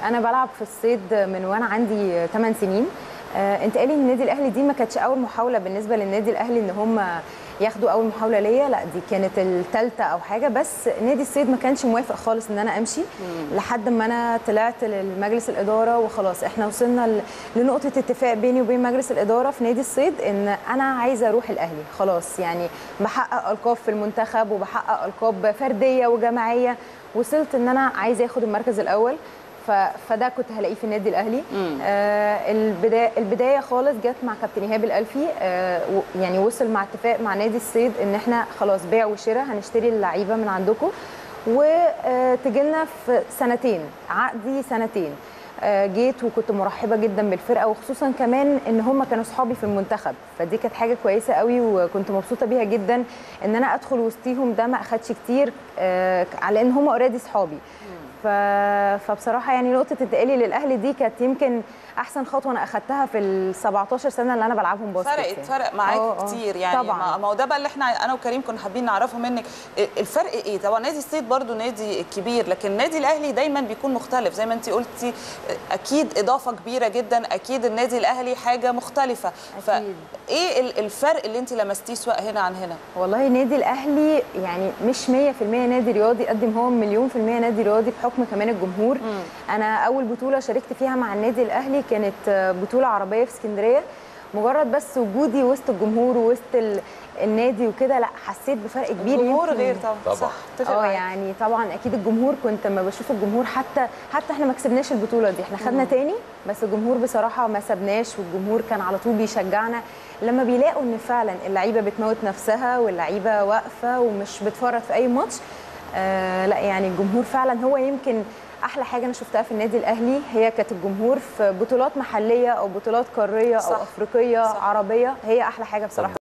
انا بلعب في الصيد من وانا عندي 8 سنين آه، انت قالي ان النادي الاهلي دي ما كانتش اول محاوله بالنسبه للنادي الاهلي ان هم ياخدوا اول محاوله ليا لا دي كانت الثالثه او حاجه بس نادي الصيد ما كانش موافق خالص ان انا امشي لحد ما انا طلعت لمجلس الاداره وخلاص احنا وصلنا ل- لنقطه اتفاق بيني وبين مجلس الاداره في نادي الصيد ان انا عايزه اروح الاهلي خلاص يعني بحقق القاب في المنتخب وبحقق القاب فرديه وجماعيه وصلت ان انا عايزه اخد المركز الاول ف... فده كنت هلاقيه في النادي الاهلي آه البدايه البدايه خالص جت مع كابتن ايهاب الالفي آه و- يعني وصل مع اتفاق مع نادي الصيد ان احنا خلاص بيع وشراء هنشتري اللعيبه من عندكم وتجي لنا في سنتين عقدي سنتين آه، جيت وكنت مرحبه جدا بالفرقه وخصوصا كمان ان هم كانوا صحابي في المنتخب فدي كانت حاجه كويسه قوي وكنت مبسوطه بيها جدا ان انا ادخل وسطيهم ده ما اخدش كتير آه، على ان هم اوريدي صحابي ف... فبصراحه يعني نقطه انتقالي للاهلي دي كانت يمكن احسن خطوه انا اخدتها في ال 17 سنه اللي انا بلعبهم باسكت فرقت يعني. فرق معاك آه، آه. كتير يعني طبعا ما ما هو ده بقى اللي احنا انا وكريم كنا حابين نعرفه منك الفرق ايه طبعا نادي الصيد برضو نادي كبير لكن النادي الاهلي دايما بيكون مختلف زي ما انت قلتي اكيد اضافه كبيره جدا اكيد النادي الاهلي حاجه مختلفه أكيد. فايه ال- الفرق اللي انت لمستيه سواء هنا عن هنا والله النادي الاهلي يعني مش 100% نادي رياضي قد ما هو مليون في المية نادي رياضي بحكم كمان الجمهور انا اول بطوله شاركت فيها مع النادي الاهلي كانت آه، بطوله عربيه في اسكندريه مجرد بس وجودي وسط الجمهور ووسط ال- النادي وكده لا حسيت بفرق كبير الجمهور يمكن- غير طبعا, طبعاً. صح اتفق اه معاك. يعني طبعا اكيد الجمهور كنت لما بشوف الجمهور حتى حتى احنا ما كسبناش البطوله دي احنا خدنا تاني بس الجمهور بصراحه ما سبناش والجمهور كان على طول بيشجعنا لما بيلاقوا ان فعلا اللعيبه بتموت نفسها واللعيبه واقفه ومش بتفرط في اي ماتش آه لا يعني الجمهور فعلا هو يمكن احلى حاجه انا شفتها في النادي الاهلي هي كانت الجمهور في بطولات محليه او بطولات قاريه صح. او افريقيه صح. عربيه هي احلى حاجه بصراحه